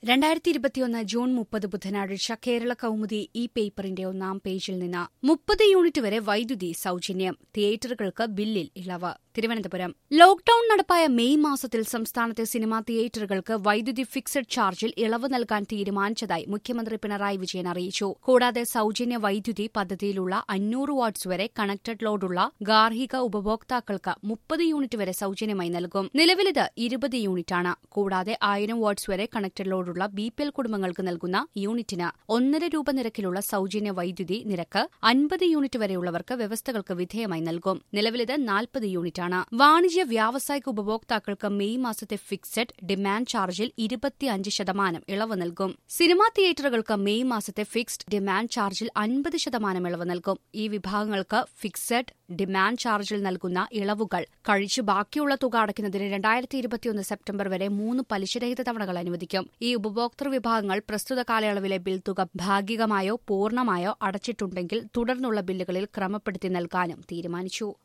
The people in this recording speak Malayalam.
രണ്ടായിരത്തി ഇരുപത്തിയൊന്ന് ജൂൺ മുപ്പത് ബുധനാഴ്ച കേരള കൌമുദി ഈ പേപ്പറിന്റെ ഒന്നാം പേജിൽ നിന്ന് മുപ്പത് യൂണിറ്റ് വരെ വൈദ്യുതി സൌജന്യം തിയേറ്ററുകൾക്ക് ബില്ലിൽ ഇളവ് തിരുവനന്തപുരം ലോക്ഡൌൺ നടപ്പായ മെയ് മാസത്തിൽ സംസ്ഥാനത്തെ സിനിമാ തിയേറ്ററുകൾക്ക് വൈദ്യുതി ഫിക്സഡ് ചാർജിൽ ഇളവ് നൽകാൻ തീരുമാനിച്ചതായി മുഖ്യമന്ത്രി പിണറായി വിജയൻ അറിയിച്ചു കൂടാതെ സൌജന്യ വൈദ്യുതി പദ്ധതിയിലുള്ള അഞ്ഞൂറ് വാട്ട്സ് വരെ കണക്ടഡ് ലോഡുള്ള ഗാർഹിക ഉപഭോക്താക്കൾക്ക് മുപ്പത് യൂണിറ്റ് വരെ സൌജന്യമായി നൽകും നിലവിലിത് ഇരുപത് യൂണിറ്റാണ് കൂടാതെ ആയിരം വാട്ട്സ് വരെ കണക്ടഡ് ലോഡുള്ള ബി പി എൽ കുടുംബങ്ങൾക്ക് നൽകുന്ന യൂണിറ്റിന് ഒന്നര രൂപ നിരക്കിലുള്ള സൌജന്യ വൈദ്യുതി നിരക്ക് അൻപത് യൂണിറ്റ് വരെയുള്ളവർക്ക് വ്യവസ്ഥകൾക്ക് വിധേയമായി നൽകും നിലവിലിത് നാൽപ്പത് യൂണിറ്റാണ് വാണിജ്യ വ്യാവസായിക ഉപഭോക്താക്കൾക്ക് മെയ് മാസത്തെ ഫിക്സഡ് ഡിമാൻഡ് ചാർജിൽ ഇരുപത്തിയഞ്ച് ശതമാനം ഇളവ് നൽകും സിനിമാ തിയേറ്ററുകൾക്ക് മെയ് മാസത്തെ ഫിക്സ്ഡ് ഡിമാൻഡ് ചാർജിൽ അൻപത് ശതമാനം ഇളവ് നൽകും ഈ വിഭാഗങ്ങൾക്ക് ഫിക്സഡ് ഡിമാൻഡ് ചാർജിൽ നൽകുന്ന ഇളവുകൾ കഴിച്ചു ബാക്കിയുള്ള തുക അടയ്ക്കുന്നതിന് രണ്ടായിരത്തി ഇരുപത്തിയൊന്ന് സെപ്റ്റംബർ വരെ മൂന്ന് പലിശരഹിത തവണകൾ അനുവദിക്കും ഈ ഉപഭോക്തൃ വിഭാഗങ്ങൾ പ്രസ്തുത കാലയളവിലെ ബിൽ തുക ഭാഗികമായോ പൂർണ്ണമായോ അടച്ചിട്ടുണ്ടെങ്കിൽ തുടർന്നുള്ള ബില്ലുകളിൽ ക്രമപ്പെടുത്തി നൽകാനും തീരുമാനിച്ചു